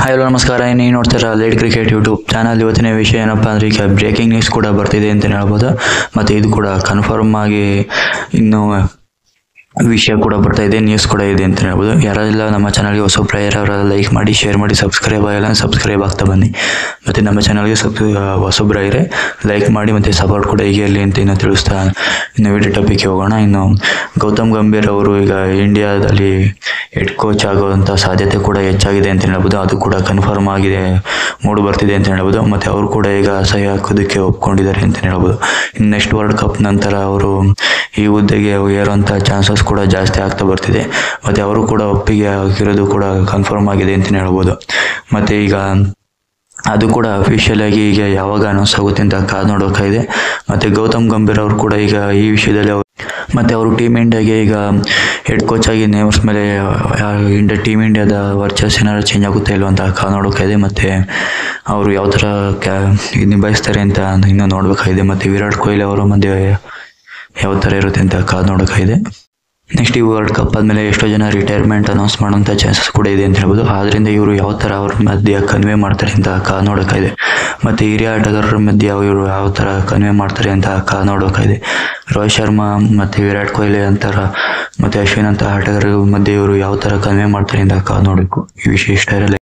hi hello ನಮಸ್ಕಾರ ನೀವು ನೋಡ್ತೀರಾ ಲೇಟ್ ಕ್ರಿಕೆಟ್ ಯೂಟ್ಯೂಬ್ ಚಾನಲ್ ಇವತ್ತಿನ ವಿಷಯ ಏನಪ್ಪ ಅಂದರೆ ಈಗ ಬ್ರೇಕಿಂಗ್ ನ್ಯೂಸ್ ಕೂಡ ಬರ್ತಿದೆ ಅಂತ ಹೇಳ್ಬೋದು ಮತ್ತು ಇದು ಕೂಡ ಕನ್ಫರ್ಮ್ ಆಗಿ ಇನ್ನು ವಿಷಯ ಕೂಡ ಬರ್ತಾ ಇದೆ ನ್ಯೂಸ್ ಕೂಡ ಇದೆ ಅಂತ ಹೇಳ್ಬೋದು ಯಾರೆಲ್ಲ ನಮ್ಮ ಚಾನಲ್ಗೆ ಹೊಸ ಪ್ಲೇಯರ್ ಅವರೆಲ್ಲ ಲೈಕ್ ಮಾಡಿ ಶೇರ್ ಮಾಡಿ ಸಬ್ಸ್ಕ್ರೈಬ್ ಆಗಿಲ್ಲ ಸಬ್ಸ್ಕ್ರೈಬ್ ಆಗ್ತಾ ಬನ್ನಿ ಮತ್ತು ನಮ್ಮ ಚಾನಲ್ಗೆ ಸಬ್ ಹೊಸಬ್ರಾಗಿದ್ರೆ ಲೈಕ್ ಮಾಡಿ ಮತ್ತು ಸಪೋರ್ಟ್ ಕೂಡ ಹೀಗೆ ಇರಲಿ ಅಂತ ಇನ್ನು ತಿಳಿಸ್ತಾ ಇನ್ನು ವಿಡಿಯೋ ಟಾಪಿಕ್ಗೆ ಹೋಗೋಣ ಇನ್ನು ಗೌತಮ್ ಗಂಭೀರ್ ಅವರು ಈಗ ಇಂಡಿಯಾದಲ್ಲಿ ಹೆಡ್ ಕೋಚ್ ಆಗುವಂಥ ಸಾಧ್ಯತೆ ಕೂಡ ಹೆಚ್ಚಾಗಿದೆ ಅಂತ ಹೇಳ್ಬೋದು ಅದು ಕೂಡ ಕನ್ಫರ್ಮ್ ಆಗಿದೆ ಮೂಡು ಬರ್ತಿದೆ ಅಂತ ಹೇಳ್ಬೋದು ಮತ್ತು ಅವರು ಕೂಡ ಈಗ ಸಹಿ ಹಾಕೋದಕ್ಕೆ ಒಪ್ಕೊಂಡಿದ್ದಾರೆ ಅಂತ ಹೇಳ್ಬೋದು ಇನ್ನು ನೆಕ್ಸ್ಟ್ ವರ್ಲ್ಡ್ ಕಪ್ ನಂತರ ಅವರು ಈ ಹುದ್ದೆಗೆ ಏರುವಂಥ ಚಾನ್ಸಸ್ ಕೂಡ ಜಾಸ್ತಿ ಆಗ್ತಾ ಬರ್ತಿದೆ ಮತ್ತು ಅವರು ಕೂಡ ಒಪ್ಪಿಗೆ ಆಗಿರೋದು ಕೂಡ ಕನ್ಫರ್ಮ್ ಆಗಿದೆ ಅಂತಲೇ ಹೇಳ್ಬೋದು ಮತ್ತು ಈಗ ಅದು ಕೂಡ ಅಫಿಷಿಯಲ್ ಆಗಿ ಈಗ ಯಾವಾಗ ಅನೌನ್ಸ್ ಆಗುತ್ತೆ ಅಂತ ಕಾದು ನೋಡೋಕ್ಕಾಗಿದೆ ಮತ್ತು ಗೌತಮ್ ಗಂಭೀರ್ ಅವರು ಕೂಡ ಈಗ ಈ ವಿಷಯದಲ್ಲಿ ಅವ್ರು ಮತ್ತು ಅವರು ಟೀಮ್ ಇಂಡಿಯಾಗೆ ಈಗ ಹೆಡ್ ಕೋಚ್ ಆಗಿ ನೇಮರ್ಸ್ ಮೇಲೆ ಇಂಡಿಯಾ ಟೀಮ್ ಇಂಡಿಯಾದ ವರ್ಚಸ್ ಏನಾದ್ರು ಚೇಂಜ್ ಆಗುತ್ತೆ ಇಲ್ವ ಅಂತ ಕಾದು ನೋಡೋಕ್ಕಾಗಿದೆ ಮತ್ತು ಅವರು ಯಾವ ಥರ ಕ್ಯಾ ನಿಭಾಯಿಸ್ತಾರೆ ಅಂತ ಇನ್ನೂ ನೋಡಬೇಕಾಗಿದೆ ಮತ್ತು ವಿರಾಟ್ ಕೊಹ್ಲಿ ಅವರ ಮಧ್ಯೆ ಯಾವ ಥರ ಇರುತ್ತೆ ಅಂತ ಕಾದು ನೋಡೋಕ್ಕಾಗಿದೆ ನೆಕ್ಸ್ಟ್ ಈ ವರ್ಲ್ಡ್ ಕಪ್ ಆದಮೇಲೆ ಎಷ್ಟೋ ಜನ ರಿಟೈರ್ಮೆಂಟ್ ಅನೌನ್ಸ್ ಮಾಡೋಂಥ ಚಾನ್ಸಸ್ ಕೂಡ ಇದೆ ಅಂತ ಹೇಳ್ಬೋದು ಆದ್ದರಿಂದ ಇವರು ಯಾವ ಥರ ಅವ್ರ ಮಧ್ಯೆ ಕನ್ವೆ ಮಾಡ್ತಾರೆ ಅಂತ ಕಾದು ನೋಡೋಕ್ಕಾಗಿದೆ ಮತ್ತು ಹಿರಿಯ ಆಟಗಾರರ ಮಧ್ಯೆ ಇವರು ಯಾವ ಥರ ಕನ್ವೆ ಮಾಡ್ತಾರೆ ಅಂತ ಕಾದು ನೋಡೋಕ್ಕಾಗಿದೆ ರೋಹಿತ್ ಶರ್ಮಾ ಮತ್ತು ವಿರಾಟ್ ಕೊಹ್ಲಿ ಅಂತರ ಮತ್ತು ಅಶ್ವಿನ್ ಅಂತ ಆಟಗಾರರ ಮಧ್ಯೆ ಇವರು ಯಾವ ಥರ ಕನ್ವೆ ಮಾಡ್ತಾರೆ ಅಂತ ಕಾದು ನೋಡಬೇಕು ಈ ವಿಷಯ ಇಷ್ಟ ಇರಲ್ಲ